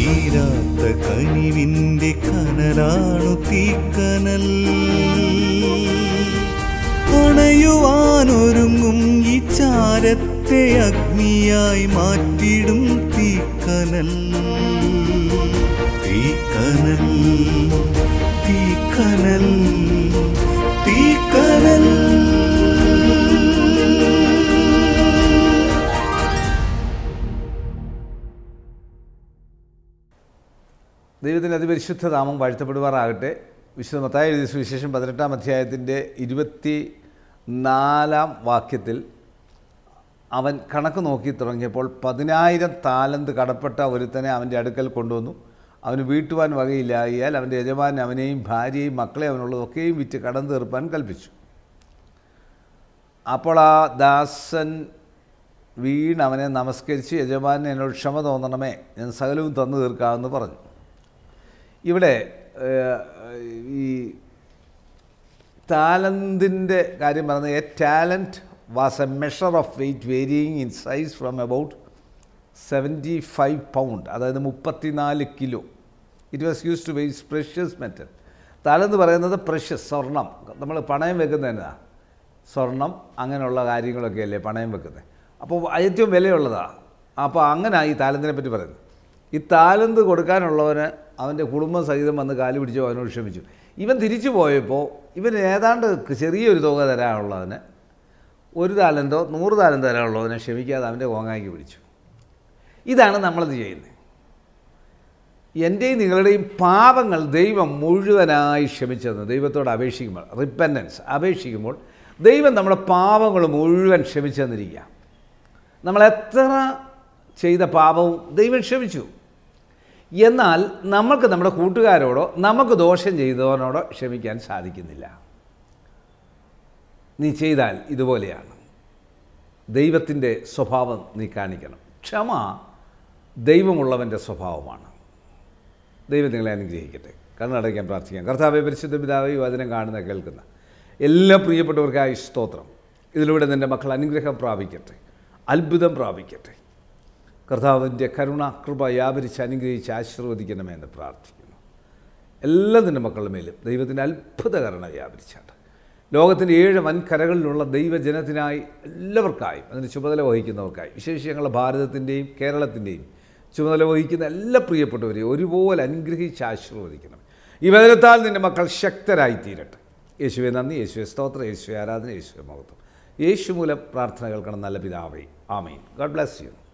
തീരാത്ത കനിവിൻ്റെ കനലാണു തീക്കനൽ അണയുവാനൊരുങ്ങും ഈ ചാരത്തെ അഗ്നിയായി മാറ്റിടും തീക്കനൽ തീക്കനൽ തീക്കനൽ തീക്കനൽ ദൈവത്തിൻ്റെ അതിപരിശുദ്ധ നാമം വാഴ്ത്തപ്പെടുവാറാകട്ടെ വിശുദ്ധ മത്തായി എഴുതിയ സുവിശേഷം പതിനെട്ടാം അധ്യായത്തിൻ്റെ ഇരുപത്തി നാലാം വാക്യത്തിൽ അവൻ കണക്ക് നോക്കി തുടങ്ങിയപ്പോൾ പതിനായിരം താലന്ത് കടപ്പെട്ട ഒരുത്തനെ അവൻ്റെ അടുക്കൽ കൊണ്ടുവന്നു അവന് വീട്ടുവാൻ വകയില്ലായാൽ അവൻ്റെ യജമാൻ അവനെയും ഭാര്യയും മക്കളെ അവനുള്ളതൊക്കെയും വിറ്റ് കടം തീർപ്പാൻ കൽപ്പിച്ചു അപ്പോൾ ആ ദാസൻ വീണ് അവനെ നമസ്കരിച്ച് യജമാനെ എന്നോട് ക്ഷമ തോന്നണമേ ഞാൻ സകലവും തന്നു തീർക്കാമെന്ന് പറഞ്ഞു ഇവിടെ ഏഹ്, ഈ ടാലൻറ്റിൻ്റെ കാര്യം പറഞ്ഞത് a talent was a measure of weight varying in size from about seventy five pound അതായത് മുപ്പത്തിനാല് kilo it was use to weighs precious metal താലെന്ന് പറയുന്നത് പ്രഷ്യസ് സ്വർണം നമ്മൾ പണയം വെക്കുന്നതിനാ സ്വർണം അങ്ങനെയുള്ള കാര്യങ്ങളൊക്കെ അല്ലേ പണയം വെക്കുന്നത് അപ്പോൾ ഏറ്റവും വിലയുള്ളതാണ് അപ്പോൾ അങ്ങനെ ഈ താലന്തിനെ പറ്റി പറയുന്നത് ഈ താലന്ത് കൊടുക്കാനുള്ളവന് അവൻ്റെ കുടുംബം സഹിതം വന്ന് കാല് പിടിച്ചു അവനോട് ക്ഷമിച്ചു ഇവൻ തിരിച്ചു പോയപ്പോൾ ഇവൻ ഏതാണ്ട് ചെറിയൊരു തുക തരാനുള്ളതിന് ഒരു താലന്തോ നൂറ് താലന്തോ തരാനുള്ളവനെ ക്ഷമിക്കാതെ അവൻ്റെ കോങ്ങായ്ക്ക് പിടിച്ചു ഇതാണ് നമ്മളത് ചെയ്യുന്നത് എൻ്റെയും നിങ്ങളുടെയും പാപങ്ങൾ ദൈവം മുഴുവനായി ക്ഷമിച്ചതെന്ന് ദൈവത്തോട് അപേക്ഷിക്കുമ്പോൾ റിപ്പൻഡൻസ് അപേക്ഷിക്കുമ്പോൾ ദൈവം നമ്മുടെ പാപങ്ങൾ മുഴുവൻ ക്ഷമിച്ചു തന്നിരിക്കുക നമ്മൾ എത്ര ചെയ്ത പാപവും ദൈവം ക്ഷമിച്ചു എന്നാൽ നമുക്ക് നമ്മുടെ കൂട്ടുകാരോടോ നമുക്ക് ദോഷം ചെയ്തവനോടോ ക്ഷമിക്കാൻ സാധിക്കുന്നില്ല നീ ചെയ്താൽ ഇതുപോലെയാണ് ദൈവത്തിൻ്റെ സ്വഭാവം നീ കാണിക്കണം ക്ഷമ ദൈവമുള്ളവൻ്റെ സ്വഭാവമാണ് ദൈവം നിങ്ങളെ അനുഗ്രഹിക്കട്ടെ കണ്ണടയ്ക്കാൻ പ്രാർത്ഥിക്കാം കർത്താവെ പരിശുദ്ധ പിതാവ് ഈ വചനം കാണുന്ന കേൾക്കുന്ന എല്ലാ പ്രിയപ്പെട്ടവർക്കായി സ്തോത്രം ഇതിലൂടെ നിൻ്റെ മക്കൾ അനുഗ്രഹം പ്രാപിക്കട്ടെ അത്ഭുതം പ്രാപിക്കട്ടെ കർത്താവിൻ്റെ കരുണ കൃപ വ്യാപരിച്ച് അനുഗ്രഹിച്ച് ആശീർവദിക്കണമെന്ന് പ്രാർത്ഥിക്കുന്നു എല്ലാ നിൻ്റെ മക്കളുടെ മേലും ദൈവത്തിൻ്റെ അത്ഭുത കരുണ വ്യാപരിച്ചാണ് ലോകത്തിൻ്റെ ഏഴ് വൻകരകളിലുള്ള ദൈവജനത്തിനായി എല്ലാവർക്കായും അതിന് ചുമതല വഹിക്കുന്നവർക്കായി വിശേഷിച്ച് ഞങ്ങളുടെ ഭാരതത്തിൻ്റെയും കേരളത്തിൻ്റെയും ചുമതല വഹിക്കുന്ന എല്ലാ പ്രിയപ്പെട്ടവരെയും ഒരുപോലെ അനുഗ്രഹിച്ച് ആശീർവദിക്കണം ഈ വചനത്താൽ നിൻ്റെ മക്കൾ ശക്തരായി തീരട്ടെ യേശുവെ നന്ദി യേശുവെ സ്തോത്രം യേശുവെ ആരാധന യേശുവെ മഹത്വം യേശു മൂലം പ്രാർത്ഥന കേൾക്കണം നല്ല പിതാവേ ആമീൻ ഗോഡ് ബ്ലെസ് യു